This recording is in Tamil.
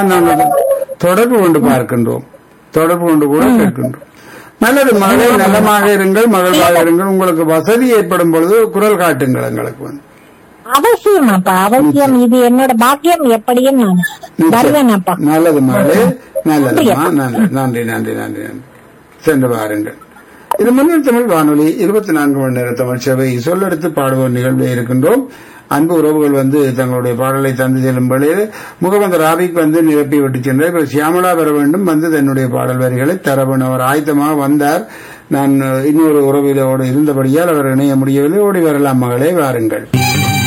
தான் நாங்கள் தொடர்பு கொண்டு பார்க்கின்றோம் தொடர்பு கொண்டு கூட கேட்கின்றோம் நல்லது மகளே நலமாக இருங்கள் மகிழ்வாக இருங்கள் உங்களுக்கு வசதி ஏற்படும் பொழுது குரல் காட்டுங்கள் எங்களுக்கு வந்து அவசியம் அப்பா அவசியம் இது என்னோட பாக்கியம் எப்படியும் நான் வருவேன் அப்பா நல்லது மகளே நல்லதுமா நன்றி நன்றி நன்றி நன்றி நன்றி சென்று பாருங்கள் இது முன்னில் தமிழ் வானொலி இருபத்தி நான்கு மணி நேர தமிழ் சேவை சொல்லெடுத்து பாடுவோர் நிகழ்வில் இருக்கின்றோம் அன்பு உறவுகள் வந்து தங்களுடைய பாடலை தந்து செல்லும் வேளையில் முகமது ராபிக் வந்து நிரப்பி விட்டு சென்றார் இப்ப சியாமலா வர வேண்டும் வந்து தன்னுடைய பாடல் வரிகளை தரவன் அவர் ஆயத்தமாக வந்தார் நான் இன்னொரு உறவிலோடு இருந்தபடியால் அவர் இணைய முடியவில்லை ஓடி வரலாம் மகளே வாருங்கள்